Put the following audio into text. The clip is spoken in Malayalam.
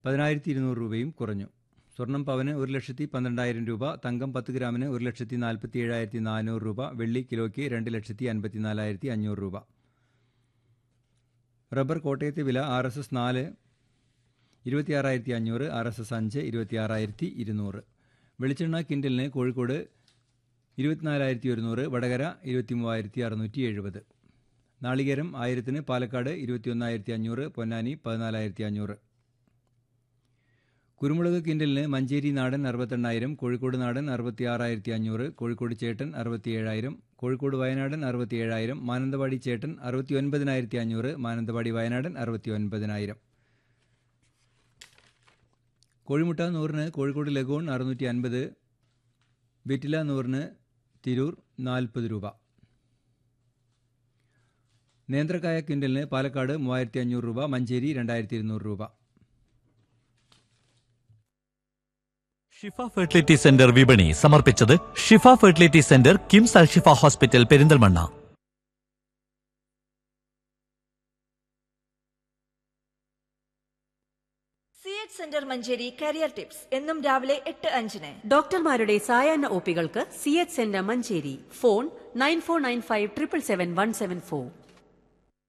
പതിനായിരത്തി ഇരുന്നൂറ് രൂപയും കുറഞ്ഞു സ്വർണം പവന് ഒരു ലക്ഷത്തി പന്ത്രണ്ടായിരം രൂപ തങ്കം പത്ത് ഗ്രാമിന് ഒരു ലക്ഷത്തി നാൽപ്പത്തി ഏഴായിരത്തി നാനൂറ് രൂപ വെള്ളി കിലോയ്ക്ക് രണ്ട് ലക്ഷത്തി അൻപത്തി നാലായിരത്തി അഞ്ഞൂറ് രൂപ റബ്ബർ കോട്ടയത്തെ വില ആർ എസ് എസ് നാല് ഇരുപത്തിയാറായിരത്തി അഞ്ഞൂറ് ആർ എസ് എസ് അഞ്ച് ഇരുപത്തിയാറായിരത്തി ഇരുന്നൂറ് വെളിച്ചെണ്ണ കിൻഡലിന് കോഴിക്കോട് ഇരുപത്തിനാലായിരത്തി ഒരുന്നൂറ് വടകര ഇരുപത്തി മൂവായിരത്തി അറുന്നൂറ്റി എഴുപത് നാളികേരം ആയിരത്തിന് പാലക്കാട് ഇരുപത്തിയൊന്നായിരത്തി അഞ്ഞൂറ് പൊന്നാനി പതിനാലായിരത്തി അഞ്ഞൂറ് കുരുമുളക് കിൻഡലിന് മഞ്ചേരി നാടൻ അറുപത്തെണ്ണായിരം കോഴിക്കോട് നാടൻ അറുപത്തിയാറായിരത്തി അഞ്ഞൂറ് കോഴിക്കോട് ചേട്ടൻ അറുപത്തിയേഴായിരം കോഴിക്കോട് വയനാടൻ അറുപത്തിയേഴായിരം മാനന്തവാടി ചേട്ടൻ അറുപത്തി ഒൻപതിനായിരത്തി അഞ്ഞൂറ് മാനന്തവാടി വയനാടൻ അറുപത്തി ഒൻപതിനായിരം കോഴിമുട്ട നൂറിന് കോഴിക്കോട് ലഗോൺ അറുന്നൂറ്റി അൻപത് വെറ്റില നൂറിന് തിരൂർ നാൽപ്പത് രൂപ നേന്ത്രക്കായ ക്വിൻ്റലിന് പാലക്കാട് മൂവായിരത്തി അഞ്ഞൂറ് രൂപ മഞ്ചേരി രണ്ടായിരത്തി ഇരുന്നൂറ് രൂപ ഷിഫ ഫെർട്ടിലിറ്റി സെന്റർ വിപണി സമർപ്പിച്ചത് Shifa fertility centre KIMS Al Shifa hospital Perinthalmanna C H centre Manjeri career tips എന്നും രാവിലെ എട്ട് അഞ്ചിന് ഡോക്ടർമാരുടെ സായാഹ്ന ഒപികൾക്ക് C H centre Manjeri phone nine four nine five triple seven one seven four